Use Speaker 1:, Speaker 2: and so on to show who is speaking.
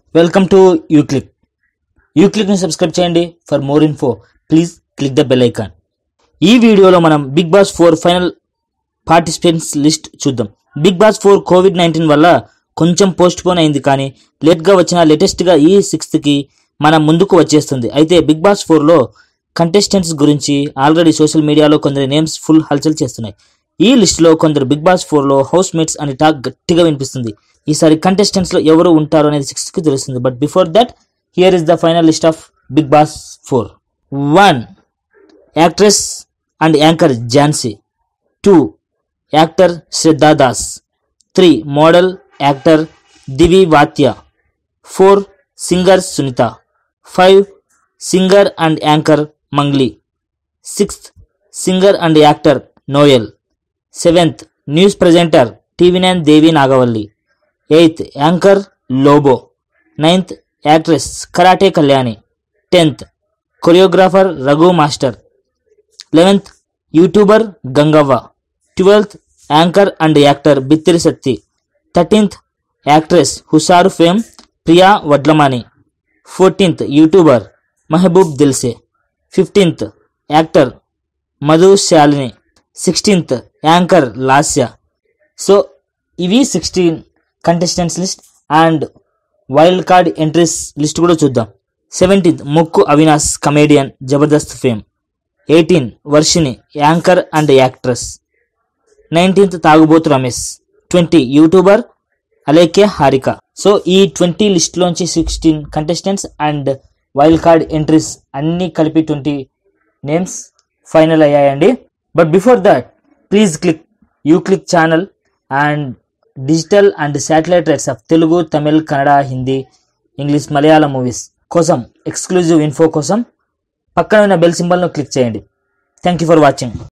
Speaker 1: welcome to U Click యూక్లిక్ని subscribe చేయండి for more info please click the bell icon ఈ వీడియోలో మనం Bigg Boss four final participants list చూద్దాం Bigg Boss four COVID nineteen వల్ల కొంచెం పోస్ట్ పోన్ అయింది కానీ లేట్గా వచ్చిన లేటెస్ట్గా ఈ సిక్స్త్కి మన ముందుకు వచ్చేస్తుంది అయితే బిగ్ బాస్ ఫోర్లో కంటెస్టెంట్స్ గురించి ఆల్రెడీ సోషల్ మీడియాలో కొందరి నేమ్స్ ఫుల్ హల్చల్ చేస్తున్నాయి ఈ లిస్టులో కొందరు బిగ్ బాస్ ఫోర్లో హౌస్ మేట్స్ అని టాక్ గట్టిగా వినిపిస్తుంది ఈసారి కంటెస్టెంట్స్లో ఎవరు ఉంటారు అనేది సిక్స్త్కి తెలుస్తుంది but before that here is the final list of Bigg Boss four one actress and anchor Jhansi two actor Shraddha Das three model actor Divi Vathya four singer Sunitha five singer and anchor Mangli sixth singer and actor Noel seventh news presenter TV nine Devi Nagavalli eighth anchor Lobo ninth actress karate Kalyani tenth choreographer Raghu master eleventh YouTuber Gangavva twelfth anchor and actor Bithiri Shakti thirteenth actress Husharu fame Priya Vadlamani fourteenth YouTuber Mehaboob Dilse fifteenth actor Madhu Shalini sixteenth anchor Lasya so ఇవి sixteen contestants list and wild card entries list కూడా చూద్దాం seventeenth Mukku Avinash comedian Jabardasth fame eighteen Varshini anchor and actress nineteenth Tagubothu Ramesh twenty YouTuber Alekhya Harika so ఈ twenty లిస్ట్లోంచి sixteen contestants and wild card entries అన్నీ కలిపి twenty names final అయ్యాయండి but before that please click U Click channel and digital and satellite rights of Telugu Tamil Kannada Hindi English Malayalam movies కోసం exclusive info కోసం పక్కన ఉన్న bell సింబల్ను క్లిక్ చేయండి థ్యాంక్ యూ ఫర్ వాచింగ్